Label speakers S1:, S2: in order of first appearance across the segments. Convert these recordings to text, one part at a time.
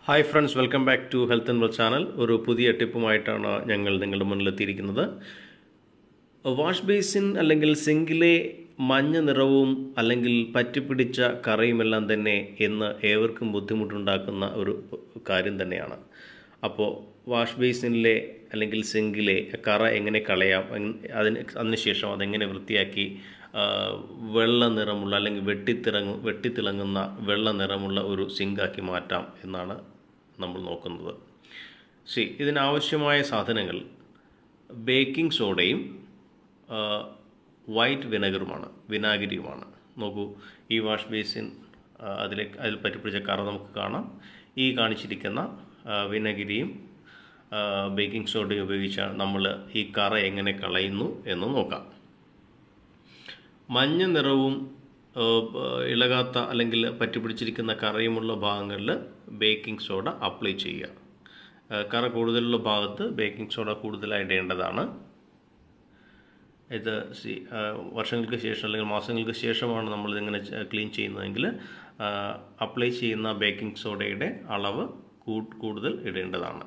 S1: hi friends welcome back to health and wealth channel ഒരു പുതിയ ടിപ്പുമായിട്ടാണ് ഞങ്ങൾ നിങ്ങളുടെ മുന്നിലെത്തിയിരിക്കുന്നത് വാഷ് ബേസിൻ അല്ലെങ്കിൽ സിങ്കിലെ മഞ്ഞ നിറവും അല്ലെങ്കിൽ പറ്റിപ്പിടിച്ച കറയുമെല്ലാം തന്നെ എന്ന് ഏവർക്കും ബുദ്ധിമുട്ടുണ്ടാക്കുന്ന ഒരു കാര്യം തന്നെയാണ് അപ്പോൾ വാഷ് ബേസിനിലെ അല്ലെങ്കിൽ സിങ്കിലെ കറ എങ്ങനെ കളയാം എങ്- അതിന് അതിനുശേഷം അതെങ്ങനെ വൃത്തിയാക്കി ആ, വെള്ള നിറമുള്ള അല്ലെങ്കിൽ വെട്ടിത്തിറങ്ങു വെട്ടിത്തിളങ്ങുന്ന വെള്ള നിറമുള്ള ഒരു സിങ്കാക്കി മാറ്റാം എന്നാണ് നമ്മൾ നോക്കുന്നത് സി ഇതിനാവശ്യമായ സാധനങ്ങൾ ബേക്കിംഗ് സോഡയും ആ, വൈറ്റ് വിനെഗറുമാണ് വിനാഗിരിയുമാണ് നോക്കൂ ഈ വാഷ് ബേസിൻ ആ, അതിലെ അതിൽ പറ്റിപ്പിടിച്ച കറ നമുക്ക് കാണാം ഈ കാണിച്ചിരിക്കുന്ന ആ, വിനാഗിരിയും ആ, ബേക്കിംഗ് സോഡയും ഉപയോഗിച്ചാണ് നമ്മൾ ഈ കറ എങ്ങനെ കളയുന്നു എന്ന് നോക്കാം മഞ്ഞ നിറവും ആ, പ- ഇളകാത്ത അല്ലെങ്കിൽ പറ്റിപ്പിടിച്ചിരിക്കുന്ന കറയുമുള്ള ഭാഗങ്ങളിൽ ബേക്കിംഗ് സോഡ അപ്ലൈ ചെയ്യുക ആ, കറ കൂടുതലുള്ള ഭാഗത്ത് ബേക്കിംഗ് സോഡ കൂടുതലായി ഇടേണ്ടതാണ് ഇത് സി ആ, വർഷങ്ങൾക്ക് ശേഷം അല്ലെങ്കിൽ മാസങ്ങൾക്ക് ശേഷമാണ് നമ്മൾ ഇതിങ്ങനെ ച- ക്ലീൻ ചെയ്യുന്നതെങ്കിൽ ആ, അപ്ലൈ ചെയ്യുന്ന ബേക്കിംഗ് സോഡയുടെ അളവ് കൂ- കൂടുതൽ ഇടേണ്ടതാണ്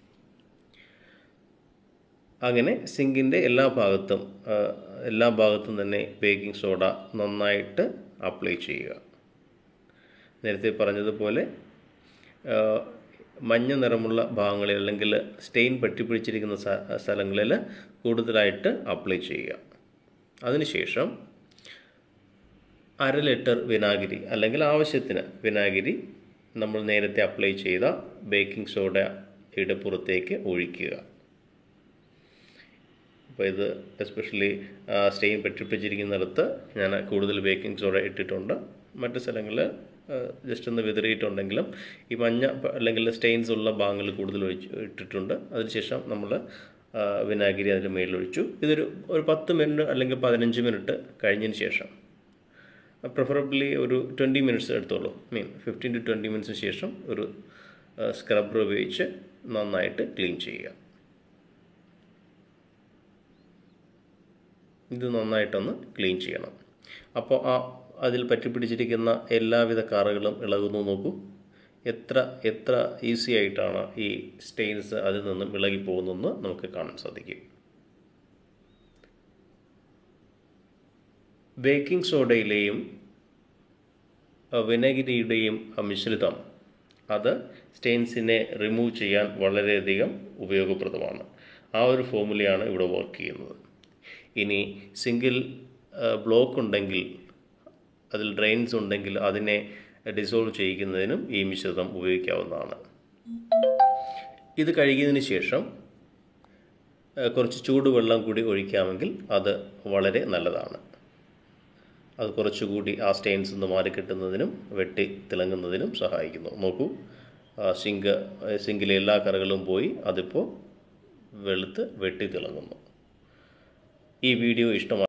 S1: അങ്ങനെ സിങ്കിൻ്റെ എല്ലാ ഭാഗത്തും ആ, എല്ലാ ഭാഗത്തും തന്നെ ബേക്കിംഗ് സോഡ നന്നായിട്ട് അപ്ലൈ ചെയ്യുക നേരത്തെ പറഞ്ഞതുപോലെ ആ, മഞ്ഞ നിറമുള്ള ഭാഗങ്ങളിൽ അല്ലെങ്കിൽ സ്റ്റെയിൻ പറ്റിപ്പിടിച്ചിരിക്കുന്ന സ്ഥ- സ്ഥലങ്ങളിൽ കൂടുതലായിട്ട് അപ്ലൈ ചെയ്യുക അതിനുശേഷം അര ലിറ്റർ വിനാഗിരി അല്ലെങ്കിൽ ആവശ്യത്തിന് വിനാഗിരി നമ്മൾ നേരത്തെ അപ്ലൈ ചെയ്ത ബേക്കിംഗ് സോഡയുടെ പുറത്തേക്ക് ഒഴിക്കുക അപ്പോൾ ഇത് എസ്പെഷ്യലി സ്റ്റെയിൻ പറ്റിപ്പിടിച്ചിരിക്കുന്നിടത്ത് ഞാൻ കൂടുതൽ ബേക്കിംഗ് സോഡ ഇട്ടിട്ടുണ്ട് മറ്റ് സ്ഥലങ്ങളിൽ ജസ്റ്റ് ഒന്ന് വിതറിയിട്ടുണ്ടെങ്കിലും ഈ മഞ്ഞ പ- അല്ലെങ്കിൽ സ്റ്റെയിൻസ് ഉള്ള ഭാഗങ്ങളിൽ കൂടുതൽ ഒഴിച്ച് ഇട്ടിട്ടുണ്ട് അതിനുശേഷം നമ്മൾ വിനാഗിരി അതിൻ്റെ മേളിലൊഴിച്ചു ഇതൊരു ഒരു പത്ത് മിനിറ്റ് അല്ലെങ്കിൽ പതിനഞ്ച് മിനിറ്റ് കഴിഞ്ഞതിന് ശേഷം പ്രിഫറബിളി ഒരു ട്വൻറ്റി മിനിറ്റ്സ് എടുത്തോളൂ മീൻ ഫിഫ്റ്റീൻ ടു ട്വൻറ്റി മിനിറ്റ്സിന് ശേഷം ഒരു സ്ക്രബ്ബർ ഉപയോഗിച്ച് നന്നായിട്ട് ക്ലീൻ ചെയ്യുക ഇത് നന്നായിട്ടൊന്ന് ക്ലീൻ ചെയ്യണം അപ്പോൾ ആ അതിൽ പറ്റിപ്പിടിച്ചിരിക്കുന്ന എല്ലാവിധ കാറുകളും ഇളകുന്നു നോക്കൂ എത്ര എത്ര ഈസി ആയിട്ടാണ് ഈ സ്റ്റെയിൻസ് അതിൽ നിന്നും ഇളകി പോകുന്നതെന്ന് നമുക്ക് കാണാൻ സാധിക്കും ബേക്കിംഗ് സോഡയിലെയും അഹ് വിനാഗിരിയുടെയും ആ മിശ്രിതം അത് സ്റ്റെയിൻസിനെ റിമൂവ് ചെയ്യാൻ വളരെയധികം ഉപയോഗപ്രദമാണ് ആ ഒരു ഫോമുലയാണ് ഇവിടെ വർക്ക് ചെയ്യുന്നത് ഇനി സിംഗിൾ ബ്ലോക്ക് ഉണ്ടെങ്കിൽ അതിൽ ഡ്രെയിൻസ് ഉണ്ടെങ്കിൽ അതിനെ ഡിസോൾവ് ചെയ്യിക്കുന്നതിനും ഈ മിശ്രിതം ഉപയോഗിക്കാവുന്നതാണ് ഇത് കഴുകിയതിന് ശേഷം ഏഹ്, കുറച്ച് ചൂടുവെള്ളം കൂടി ഒഴിക്കാമെങ്കിൽ അത് വളരെ നല്ലതാണ് അത് കുറച്ചുകൂടി ആ സ്റ്റെയിൻസ് നിന്ന് മാറിക്കിട്ടുന്നതിനും വെട്ടി തിളങ്ങുന്നതിനും സഹായിക്കുന്നു നോക്കൂ ആ സിങ്ക് സിങ്കിലെ എല്ലാ കറകളും പോയി അതിപ്പോൾ വെളുത്ത് വെട്ടി തിളങ്ങുന്നു ഈ വീഡിയോ ഇഷ്ടമായി